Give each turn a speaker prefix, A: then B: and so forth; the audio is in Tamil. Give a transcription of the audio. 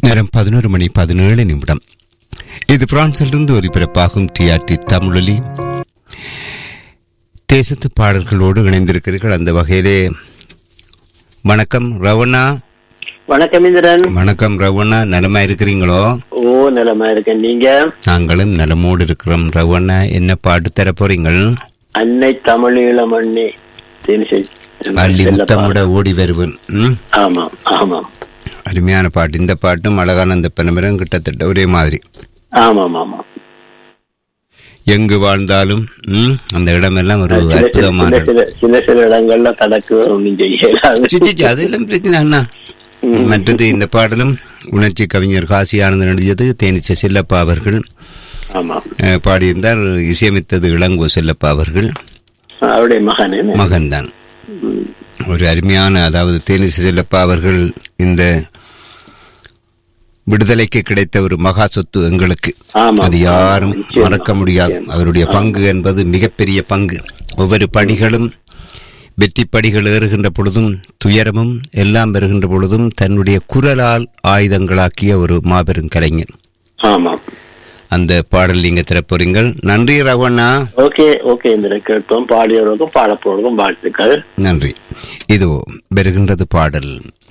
A: நேரம் பதினோரு மணி பதினேழு நிமிடம் இது பிரான்சிலிருந்து ஒலிபரப்பாகும் டிஆர்டி தமிழொலி தேசத்து பாடல்களோடு இணைந்திருக்கிறீர்கள் அந்த வகையிலே வணக்கம் ரவணா
B: வணக்கம் இந்திரன்
A: வணக்கம் ரவணா நலமா இருக்கிறீங்களோ
B: ஓ நிலமா இருக்கேன் நீங்க
A: நாங்களும் நலமோடு இருக்கிறோம் ரவணா என்ன பாட்டு தர போறீங்கள்
B: அன்னை தமிழீழம் அண்ணி தேனிசை
A: அள்ளி
B: செல்லப்பா.
A: முத்தமிட ஓடி வருவன் ம்?
B: ஆமாம் ஆமாம்
A: அருமையான பாட்டு இந்த பாட்டும் அழகான அந்த பனமரம் கிட்டத்தட்ட ஒரே மாதிரி
B: ஆமாம் ஆமாம்
A: எங்கு வாழ்ந்தாலும் ம், அந்த இடமெல்லாம் ஒரு
B: சில சில-
A: அற்புதமான
B: சில சில சில சில இடங்கள்ல தடக்கு ஒன்றும் செய்யலாது
A: சி, சி, சி, அதெல்லாம் பிரச்சனை அண்ணா மற்றது இந்த பாடலும் உணர்ச்சி கவிஞர் காசி ஆனந்தன் எழுதியது தேனிச்ச செல்லப்பா அவர்கள்
B: ஆமாம்
A: அஹ், பாடியிருந்தார் இசையமைத்தது இளங்கோ செல்லப்பா அவர்கள்
B: அவருடைய மகன் என்ன?
A: மகன்தான்
B: ம்.
A: ஒரு அருமையான அதாவது தேனிசை செல்லப்பா அவர்கள் இந்த விடுதலைக்கு கிடைத்த ஒரு மகா சொத்து எங்களுக்கு
B: ஆமாம்.
A: அது யாரும்
B: நிச்சயமா.
A: மறக்க முடியாது
B: நிச்சயமா.
A: அவருடைய பங்கு என்பது மிகப்பெரிய பங்கு ஒவ்வொரு படிகளும் வெற்றி படிகள் ஏறுகின்ற பொழுதும் துயரமும் எல்லாம் வருகின்ற பொழுதும் தன்னுடைய குரலால் ஆயுதங்களாக்கிய ஒரு மாபெரும் கலைஞர்
B: ஆமாம்
A: அந்த பாடல் நீங்க திறப்போறீங்கள் நன்றி ரவண்ணா
B: ஓகே ஓகே இந்திரன் கேட்போம் பாடியவர்களுக்கும் பாடப்போவர்களுக்கும் வாழ்த்துக்கள்
A: நன்றி இதோ வருகின்றது பாடல்